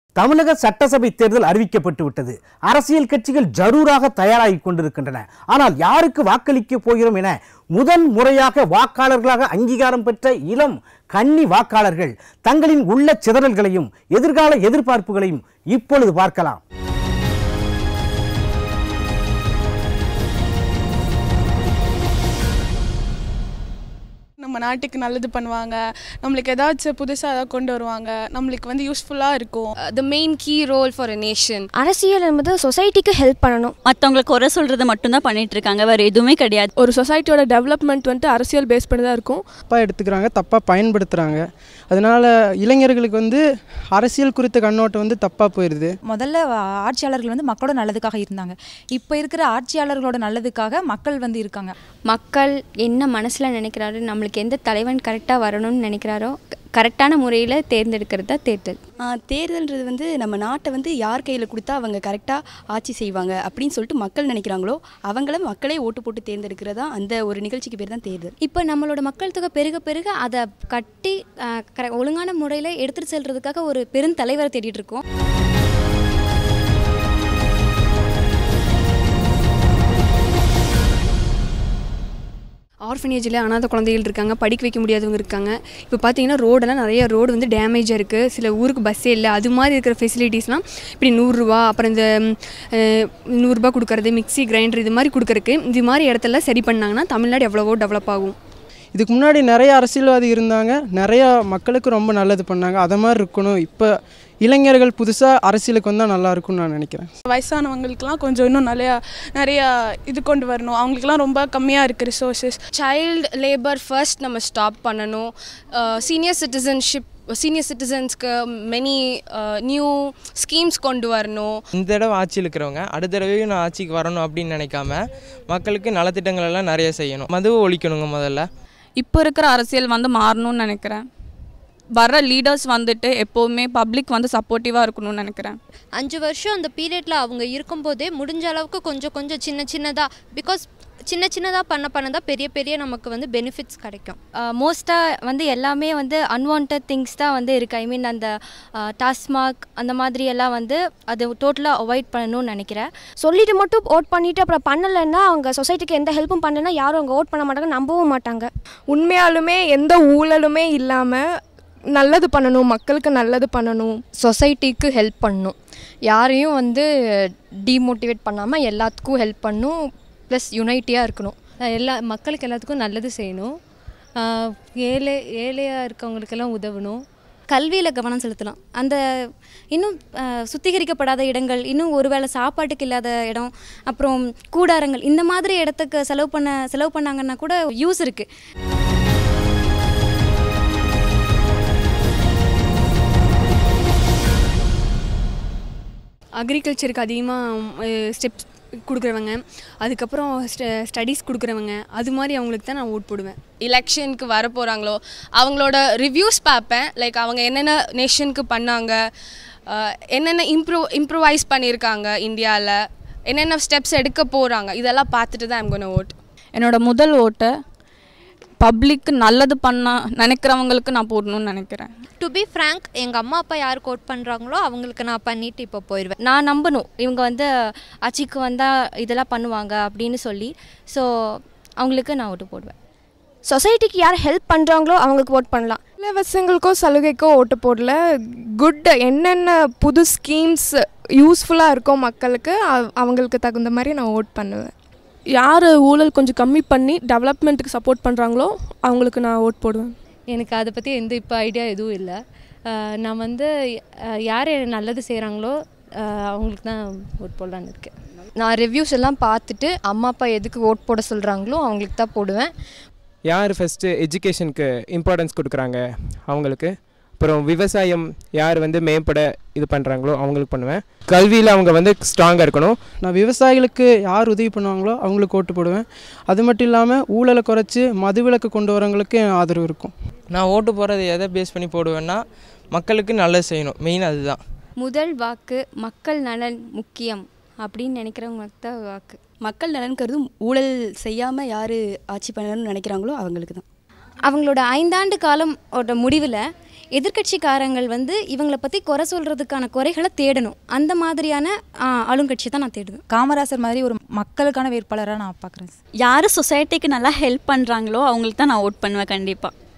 தமிழக சட்டசபை தேர்தல் அறிவிக்கப்பட்டு விட்டது அரசியல் கட்சிகள் ஜரூராக தயாராகி கொண்டிருக்கின்றன ஆனால் யாருக்கு வாக்களிக்க போகிறோம் என முதன் முறையாக வாக்காளர்களாக அங்கீகாரம் பெற்ற இளம் கன்னி வாக்காளர்கள் தங்களின் உள்ள சிதறல்களையும் எதிர்கால எதிர்பார்ப்புகளையும் இப்பொழுது பார்க்கலாம் நம்ம நாட்டுக்கு நல்லது பண்ணுவாங்க நம்மளுக்கு ஏதாச்சும் புதுசாக ஏதாவது கொண்டு வருவாங்க நம்மளுக்கு வந்து யூஸ்ஃபுல்லாக இருக்கும் the main key role for a nation அரசியல் என்பது சொசைட்டிக்கு ஹெல்ப் பண்ணணும் மற்றவங்களை குறை சொல்கிறத மட்டும்தான் பண்ணிட்டு இருக்காங்க வேறு எதுவுமே கிடையாது ஒரு சொசைட்டியோட டெவலப்மெண்ட் வந்துட்டு அரசியல் பேஸ் பண்ணி தான் இருக்கும் தப்பாக எடுத்துக்கிறாங்க தப்பாக பயன்படுத்துகிறாங்க அதனால் இளைஞர்களுக்கு வந்து அரசியல் குறித்த கண்ணோட்டம் வந்து தப்பாக போயிடுது முதல்ல ஆட்சியாளர்கள் வந்து மக்களோட நல்லதுக்காக இருந்தாங்க இப்போ இருக்கிற ஆட்சியாளர்களோட நல்லதுக்காக மக்கள் வந்து இருக்காங்க மக்கள் என்ன மனசில் நினைக்கிறாரு நம்மளுக்கு எந்த தலைவன் கரெக்டாக வரணும்னு நினைக்கிறாரோ கரெக்டான முறையில் தேர்ந்தெடுக்கிறது தான் தேர்தல் தேர்தல்ன்றது வந்து நம்ம நாட்டை வந்து யார் கையில் கொடுத்தா அவங்க கரெக்டாக ஆட்சி செய்வாங்க அப்படின்னு சொல்லிட்டு மக்கள் நினைக்கிறாங்களோ அவங்கள மக்களே ஓட்டு போட்டு தேர்ந்தெடுக்கிறதா அந்த ஒரு நிகழ்ச்சிக்கு பேர் தான் தேர்தல் இப்போ நம்மளோட மக்கள் தொகை பெருக பெருக அதை கட்டி அஹ், கர- ஒழுங்கான முறையில் எடுத்துகிட்டு செல்றதுக்காக ஒரு பெருந்தலைவரை தேடிட்டு இருக்கோம் ஆர்ஃபனேஜில் அனாதை குழந்தைகள் இருக்காங்க படிக்க வைக்க முடியாதவங்க இருக்காங்க இப்போ பார்த்தீங்கன்னா ரோடெல்லாம் நிறைய ரோடு வந்து டேமேஜாக இருக்குது சில ஊருக்கு பஸ்ஸே இல்லை அது மாதிரி இருக்கிற ஃபெசிலிட்டிஸ்லாம் இப்படி நூறுரூவா அப்புறம் இந்த ம், அஹ், நூறுரூபா கொடுக்கறது மிக்ஸி கிரைண்டர் இது மாதிரி கொடுக்கறக்கு இது மாதிரி இடத்துல சரி பண்ணாங்கன்னா தமிழ்நாடு எவ்வளவோ டெவலப் ஆகும் இதுக்கு முன்னாடி நிறைய அரசியல்வாதி இருந்தாங்க நிறையா மக்களுக்கு ரொம்ப நல்லது பண்ணாங்க அதை மாதிரி இருக்கணும் இப்போ இளைஞர்கள் புதுசாக அரசியலுக்கு வந்தால் நல்லா இருக்கும்னு நான் நினைக்கிறேன் வயசானவங்களுக்குலாம் கொஞ்சம் இன்னும் நிறையா நிறையா இது கொண்டு வரணும் அவங்களுக்குலாம் ரொம்ப கம்மியாக இருக்குது ரிசோர்ஸஸ் சைல்டு லேபர் ஃபர்ஸ்ட் நம்ம ஸ்டாப் பண்ணணும் சீனியர் சிட்டிசன்ஷிப் சீனியர் சிட்டிசன்ஸ்க்கு மெனி நியூ ஸ்கீம்ஸ் கொண்டு வரணும் இந்த தடவை ஆட்சியில் இருக்கிறவங்க அடுத்த தடவையும் நான் ஆட்சிக்கு வரணும் அப்படின்னு நினைக்காம மக்களுக்கு நலத்திட்டங்கள் எல்லாம் நிறைய செய்யணும் மதுவை ஒழிக்கணுங்க முதல்ல இப்போ இருக்கிற அரசியல் வந்து மாறணும்னு நினைக்கிறேன் வர லீடர்ஸ் வந்துட்டு எப்போவுமே பப்ளிக் வந்து சப்போர்ட்டிவாக இருக்கணும்னு நினைக்கிறேன் அஞ்சு வருஷம் அந்த பீரியடில் அவங்க இருக்கும்போதே முடிஞ்ச அளவுக்கு கொஞ்சம் கொஞ்சம் சின்ன சின்னதாக பிகாஸ் சின்ன சின்னதாக பண்ண பண்ண தான் பெரிய பெரிய நமக்கு வந்து பெனிஃபிட்ஸ் கிடைக்கும் மோஸ்ட்டாக வந்து எல்லாமே வந்து அன்வான்ட் திங்ஸ் தான் வந்து இருக்குது ஐ மீன் அந்த டாஸ்மாக் அந்த மாதிரி எல்லாம் வந்து அது டோட்டலாக அவாய்ட் பண்ணணும்னு நினைக்கிறேன் சொல்லிட்டு மட்டும் ஓட் பண்ணிட்டு அப்புறம் பண்ணலைன்னா அவங்க சொசைட்டிக்கு எந்த ஹெல்ப்பும் பண்ணலைன்னா யாரும் அவங்க ஓட் பண்ண மாட்டாங்க நம்பவும் மாட்டாங்க உண்மையாலுமே எந்த ஊழலுமே இல்லாமல் நல்லது பண்ணணும் மக்களுக்கு நல்லது பண்ணணும் சொசைட்டிக்கு ஹெல்ப் பண்ணணும் யாரையும் வந்து டீமோட்டிவேட் பண்ணாமல் எல்லாத்துக்கும் ஹெல்ப் பண்ணணும் ப்ளஸ் யுனைட்டியாக இருக்கணும் எல்லா மக்களுக்கு எல்லாத்துக்கும் நல்லது செய்யணும் ஆஹ் ஏழை ஏழையாக இருக்கவங்களுக்கெல்லாம் உதவணும் கல்வியில் கவனம் செலுத்தலாம் அந்த இன்னும் அஹ், சுத்திகரிக்கப்படாத இடங்கள் இன்னும் ஒருவேளை சாப்பாட்டுக்கு இல்லாத இடம் அப்புறம் கூடாரங்கள் இந்த மாதிரி இடத்துக்கு செலவு பண்ண செலவு பண்ணாங்கன்னா கூட யூஸ் இருக்குது அக்ரிகல்ச்சருக்கு அதிகமாக ஸ்டெப்ஸ் கொடுக்குறவங்க அதுக்கப்புறம் ஸ்டடீஸ் கொடுக்குறவங்க அது மாதிரி அவங்களுக்கு தான் நான் ஓட் போடுவேன் எலெக்ஷனுக்கு வர போகிறாங்களோ அவங்களோட ரிவ்யூஸ் பார்ப்பேன் லைக் அவங்க என்னென்ன நேஷனுக்கு பண்ணாங்க அஹ், என்னென்ன இம்ப்ரூவ் இம்ப்ரூவைஸ் பண்ணியிருக்காங்க இந்தியாவில் என்னென்ன ஸ்டெப்ஸ் எடுக்க போகிறாங்க இதெல்லாம் பார்த்துட்டு தான் ஐம் கோன ஓட் என்னோட முதல் ஓட்டை பப்ளிக்கு நல்லது பண்ண நினைக்கிறவங்களுக்கு நான் போடணும்னு நினைக்கிறேன் டு பி ஃப்ரேங்க் எங்கள் அம்மா அப்பா யாருக்கு கோட் பண்ணுறாங்களோ அவங்களுக்கு நான் பண்ணிட்டு இப்போ போயிடுவேன் நான் நம்பணும் இவங்க வந்து ஆட்சிக்கு வந்தால் இதெல்லாம் பண்ணுவாங்க அப்படின்னு சொல்லி ஸோ அவங்களுக்கு நான் ஓட்டு போடுவேன் சொசைட்டிக்கு யார் ஹெல்ப் பண்ணுறாங்களோ அவங்களுக்கு ஓட் பண்ணலாம் இலவசங்களுக்கோ சலுகைக்கோ ஓட்டு போடல குட் என்னென்ன புது ஸ்கீம்ஸ் யூஸ்ஃபுல்லாக இருக்கோ மக்களுக்கு அவ- அவங்களுக்கு தகுந்த மாதிரி நான் ஓட் பண்ணுவேன் யார் ஊழல் கொஞ்சம் கம்மி பண்ணி டெவலப்மெண்ட்டுக்கு சப்போர்ட் பண்ணுறாங்களோ அவங்களுக்கு நான் ஓட் போடுவேன் எனக்கு அதை பற்றி எந்த இப்போ ஐடியா எதுவும் இல்லை நான் வந்து அஹ், யார் நல்லது செய்கிறாங்களோ அவங்களுக்கு தான் ஓட் போடலான்னு இருக்கேன் நான் ரிவ்யூஸ் எல்லாம் பார்த்துட்டு அம்மா அப்பா எதுக்கு ஓட் போட சொல்கிறாங்களோ அவங்களுக்கு தான் போடுவேன் யார் ஃபஸ்ட்டு எஜுகேஷனுக்கு இம்பார்ட்டன்ஸ் கொடுக்குறாங்க அவங்களுக்கு அப்புறம் விவசாயம் யார் வந்து மேம்பட இது பண்ணுறாங்களோ அவங்களுக்கு பண்ணுவேன் கல்வியில் அவங்க வந்து ஸ்ட்ராங்காக இருக்கணும் நான் விவசாயிகளுக்கு யார் உதவி பண்ணுவாங்களோ அவங்களுக்கு ஓட்டு போடுவேன் அது மட்டும் இல்லாமல் ஊழலை குறைச்சி மதுவிலக்கு கொண்டு வரவங்களுக்கு என் ஆதரவு இருக்கும் நான் ஓட்டு போகிறது எதை பேஸ் பண்ணி போடுவேன்னா மக்களுக்கு நல்லது செய்யணும் மெயின் அதுதான் முதல் வாக்கு மக்கள் நலன் முக்கியம் அப்படின்னு நினைக்கிறவங்களுக்கு தான் வாக்கு மக்கள் நலன் கருதும் ஊழல் செய்யாமல் யார் ஆட்சி பண்ணணும்னு நினைக்கிறாங்களோ அவங்களுக்கு தான் அவங்களோட ஐந்தாண்டு காலம் ஓட முடிவில் எதிர்க்கட்சிக்காரங்கள் வந்து இவங்களை பற்றி குறை சொல்கிறதுக்கான குறைகளை தேடணும் அந்த மாதிரியான ஆ, ஆளுங்கட்சியை தான் நான் தேடுவேன் காமராசர் மாதிரி ஒரு மக்களுக்கான வேட்பாளராக நான் பார்க்குறேன் யார் சொசைட்டிக்கு நல்லா ஹெல்ப் பண்ணுறாங்களோ அவங்களுக்கு தான் நான் ஓட் பண்ணுவேன் கண்டிப்பாக